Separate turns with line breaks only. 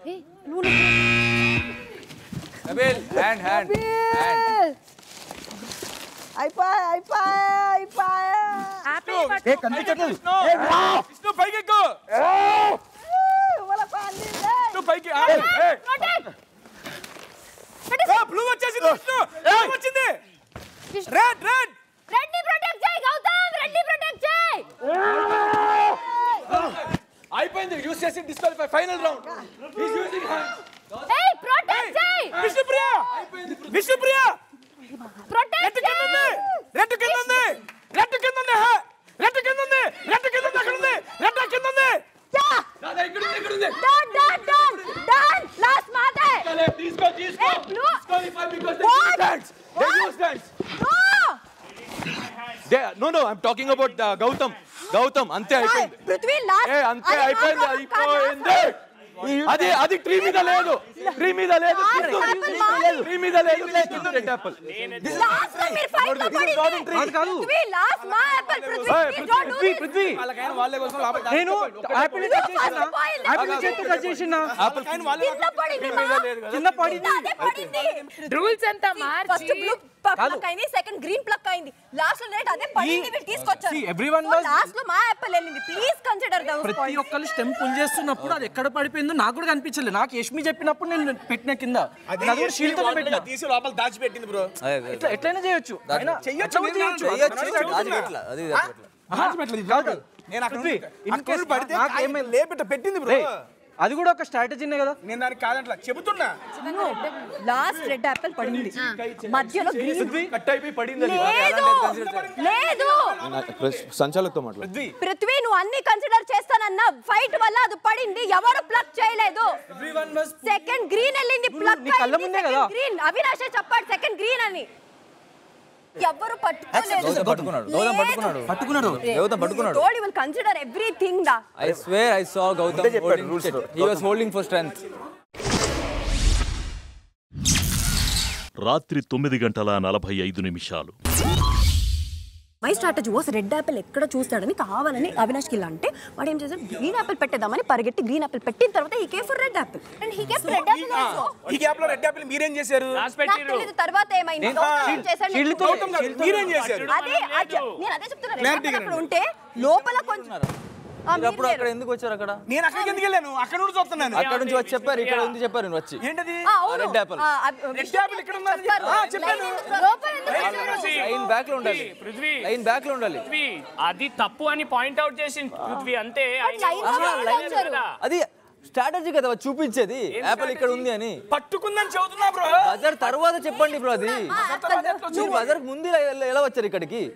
Nabeel hand hand hand
అయిపోయా అయిపోయా అయిపోయా
ఏ కనిపించట్లేదు
విష్ణు పైకి ఎక్కు
వాళ్ళకు అందిందే.
విష్ణు పైకి బ్లూ వచ్చేసింది విష్ణు Blue వచ్చింది రెడ్ రెడ్
రెడ్డి ప్రొటెక్ట్ చేయి గౌతమ్ రెడ్డి ప్రొటెక్ట్ చేయి
అయిపోయింది యూస్ చేసి disqualify final round he's using hand
ఏయ్ ప్రొటెక్ట్ చేయి
విష్ణుప్రియ విష్ణుప్రియ రెడ్
ప్రొటెక్ట్
కింద ఉంది రెడ్ కింద ఉంది రెడ్ కింద ఉంది హా. రెడ్ కింద ఉంది రెడ్ కింద ఉంది అక్కడ ఉంది రెడ్ కింద ఉంది దాదా ఇక్కడ ఉంది ఇక్కడ ఉంది
done done done done last మాటే
చలే, తీసుకో తీసుకో
ఏ, blue.
Disqualify because they use dance. They use dance.
No
They, no, no, I'm talking about uh, Gautam. Gautam, అంతే అయిపోయింది
పృథ్వీ లాస్ట్
ఏ అంతే అయిపోయింది అయిపోయింది అది అది ట్రీ మీద లేదు ట్రీ మీద లేదు ట్రీ మీద లేదు కింద రెడ్ యాపిల్
లాస్ట్ లో మీరు ఫైట్ లో పడింది పృథ్వీ లాస్ట్ మా apple Prithvi please don't do this
Prithvi నేను యాపిల్ టచ్ చేసిన యాపిల్ చేతితో టచ్ చేసిన
కింద పడింది మా
కింద పడింది.
అదే పడింది
రూల్స్ అంతా
ఫస్ట్
మార్చి
బ్లూ ప్లక్ అయింది సెకండ్ గ్రీన్ ప్లక్ అయింది లాస్ట్ లో రేట్ అదే పడింది వీళ్ళు తీసుకొచ్చారు
See, everyone was-
లాస్ట్ లో మా యాపిల్ వెళ్ళింది ప్లీజ్ కన్సిడర్ దౌస్
ప్రతి ఒక్కరు స్టెమ్ పుల్ చేస్తున్నప్పుడు అది ఎక్కడ పడిపోయిందో నాకు కూడా కనిపించలేదు నాకు యష్మి చెప్పినప్పుడు నేను పెట్టిన కింద అది కూడా షీల్డ్ తో పెట్టిన
తీసి లోపల దాచిపెట్టింది బ్రో
ఎట్లా ఎట్లయినా చేయొచ్చు అయినా
చెయ్యొచ్చు,
ఎట్లా
నేను
చేయొచ్చు
చేయొచ్చు.
అది
ఆహా, కాదు.
నేను అక్కడ
పృథ్వీ,
ఉండి-
in
అక్కడ
case
పడితే
నాకు
కాయ
ఏమైంది?
లేపెట్ట పెట్టింది బ్రో
రేయ్, అది కూడా ఒక స్ట్రాటజీనే కదా
నేను దానికి కాదంట్లా చెబుతున్నా
లాస్ట్ రెడ్ యాపిల్ పడింది మధ్యలో గ్రీన్
కట్ అయిపోయి పడింది అది.
లేదు లేదు
సంచాలకుతో మాట్లాడు
పృథ్వీ నువ్వు అన్ని కన్సిడర్ చేస్తానన్నా ఫైట్ వల్ల అది పడింది ఎవరు ప్లగ్ చేయలేదు సెకండ్ గ్రీన్ వెళ్ళింది ప్లగ్
నీ కళ్ళ ముందే కదా.
గ్రీన్ అవినాషే చెప్పాడు సెకండ్ గ్రీన్ అని ఎవరు పట్టుకోలేదు
పట్టుకున్నాడు గౌతమ్ పట్టుకున్నాడు
పట్టుకున్నాడు
గౌతమ్ పట్టుకున్నాడు
toll will consider everything the
I swear I saw Gautam holding it. He was holding for strength.
రాత్రి తొమ్మిది గంటల నలభై ఐదు నిమిషాలు
my strategy was red apple ఎక్కడ చూస్తాడని కావాలని అవినాష్ కిల్ అంటే వాడు ఏం చేశాడు గ్రీన్ యాపిల్ పెట్టేద్దామని పరిగెట్టి గ్రీన్ యాపిల్ పెట్టిన తర్వాత he kept for red apple and he kept red apple also
ఈ గ్యాప్ లో రెడ్ యాపిల్ మీరేం చేశారు
రాసి
నాకు
పెట్టిర్రు
తెలియదు తర్వాత ఏమైంది గౌతమ్ ఏం చేశాడు
షీల్డ్
నేను
తో
గౌతమ్ గారు, మీరేం చేశారు
అదే అదే నేను అదే చెప్తున్నా రెడ్
Clarity
యాపిల్ అక్కడ
రండి.
ఉంటే లోపల కొంచెం ఆ, మీరు
అప్పుడు అక్కడ
లేరు.
ఎందుకు వచ్చారు అక్కడ
నేను అక్కడికి ఎందుకు వెళ్ళాను అక్కడ నుండి చూస్తున్నాను
అక్కడ నుంచి వచ్చి చెప్పారు ఇక్కడ ఉంది చెప్పారు నేను వచ్చి
ఏంటది
ఆ, అవును.
Red apple.
ఆ, అవి-
రెడ్ యాపిల్ ఇక్కడ ఉందని
చెప్పారు.
ఆ, చెప్పాను
లైన్ ఎందుకు- లోపల ఎందుకు వచ్చారు?
లైన్ బ్యాక్ లో ఉండాలి
పృథ్వీ
లైన్ బ్యాక్ లో ఉండాలి
పృథ్వీ అది తప్పు అని పాయింట్ అవుట్ చేసింది పృథ్వీ అంతే ఆయన
లైన్
ఆహా,
లోపల
లైన్
వచ్చారు.
కదా.
అది స్ట్రాటజీ కదా చూపించేది యాపిల్ ఇక్కడ ఉంది అని
పట్టుకుందని చెబుతున్నా బ్రో
బజార్ తర్వాత చెప్పండి బ్రో అది మీరు బజార్ ముందు ఎలా- ఎలా వచ్చారు ఇక్కడికి